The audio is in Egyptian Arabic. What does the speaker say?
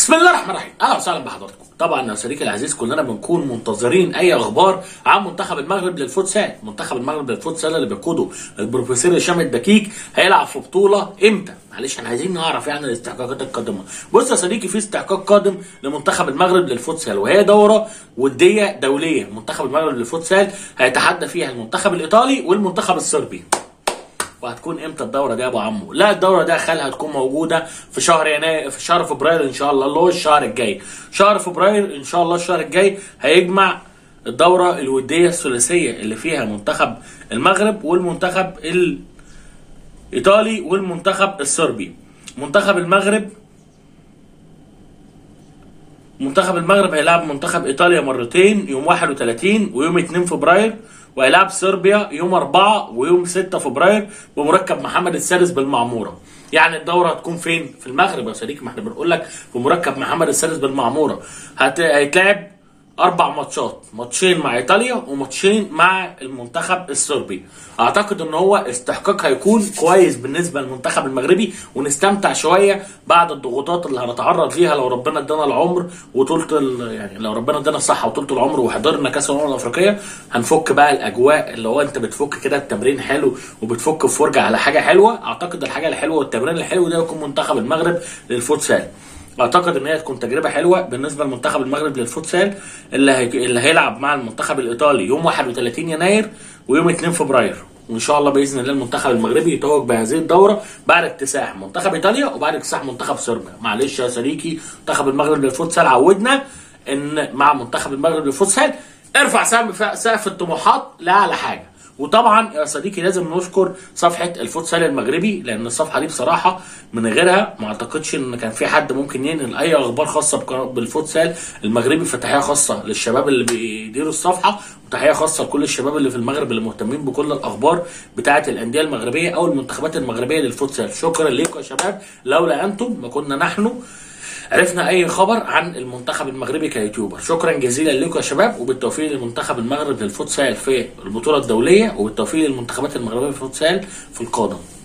بسم الله الرحمن الرحيم اهلا وسهلا بحضراتكم طبعا يا صديقي العزيز كلنا بنكون منتظرين اي اخبار عن منتخب المغرب للفوتسال منتخب المغرب للفوتسال اللي بيقوده البروفيسور هشام الدكيك هيلعب في بطوله امتى معلش احنا عايزين نعرف يعني الاستحقاقات القادمه بص يا صديقي في استحقاق قادم لمنتخب المغرب للفوتسال وهي دوره وديه دوليه منتخب المغرب للفوتسال هيتحدى فيها المنتخب الايطالي والمنتخب الصربي وهتكون امتى الدوره دي يا ابو عمو لا الدوره دي خالها هتكون موجوده في شهر يناير في شهر فبراير ان شاء الله اللي هو الشهر الجاي شهر فبراير ان شاء الله الشهر الجاي هيجمع الدوره الوديه الثلاثيه اللي فيها منتخب المغرب والمنتخب الايطالي والمنتخب الصربي منتخب المغرب منتخب المغرب هيلعب منتخب ايطاليا مرتين يوم 31 ويوم 2 فبراير وهيلعب صربيا يوم 4 ويوم 6 فبراير بمركب محمد السادس بالمعموره يعني الدوره هتكون فين في المغرب يا صديقي ما احنا بنقول لك في مركب محمد السادس بالمعموره هت... هيتلعب اربع ماتشات ماتشين مع ايطاليا وماتشين مع المنتخب الصربي اعتقد ان هو استحقاق هيكون كويس بالنسبه للمنتخب المغربي ونستمتع شويه بعد الضغوطات اللي هنتعرض ليها لو ربنا ادانا العمر وطولة ال... يعني لو ربنا ادانا الصحه وطولة العمر وحضرنا كاس الامم الافريقيه هنفك بقى الاجواء اللي هو انت بتفك كده التمرين حلو وبتفك فرجه على حاجه حلوه اعتقد الحاجه الحلوه والتمرين الحلو ده يكون منتخب المغرب للفوتسال اعتقد ان هي تكون تجربه حلوه بالنسبه لمنتخب المغرب للفوتسال اللي هي... اللي هيلعب مع المنتخب الايطالي يوم 31 يناير ويوم 2 فبراير وان شاء الله باذن الله المنتخب المغربي يتوج بهذه الدوره بعد اكتساح منتخب ايطاليا وبعد اكتساح منتخب صربيا معلش يا صديقي منتخب المغرب للفوتسال عودنا ان مع منتخب المغرب للفوتسال ارفع سقف الطموحات لاعلى حاجه وطبعا يا صديقي لازم نشكر صفحه الفوتسال المغربي لان الصفحه دي بصراحه من غيرها ما اعتقدش ان كان في حد ممكن ينقل اي اخبار خاصه بالفوتسال المغربي فتحيه خاصه للشباب اللي بيديروا الصفحه وتحيه خاصه لكل الشباب اللي في المغرب اللي مهتمين بكل الاخبار بتاعه الانديه المغربيه او المنتخبات المغربيه للفوتسال شكرا لكم يا شباب لولا انتم ما كنا نحن عرفنا اي خبر عن المنتخب المغربي كيوتيوبر شكرا جزيلا لكم يا شباب وبالتوفيق لمنتخب المغرب للفوتسال في البطوله الدوليه وبالتوفيق للمنتخبات المغربيه في الفوتسال في القادم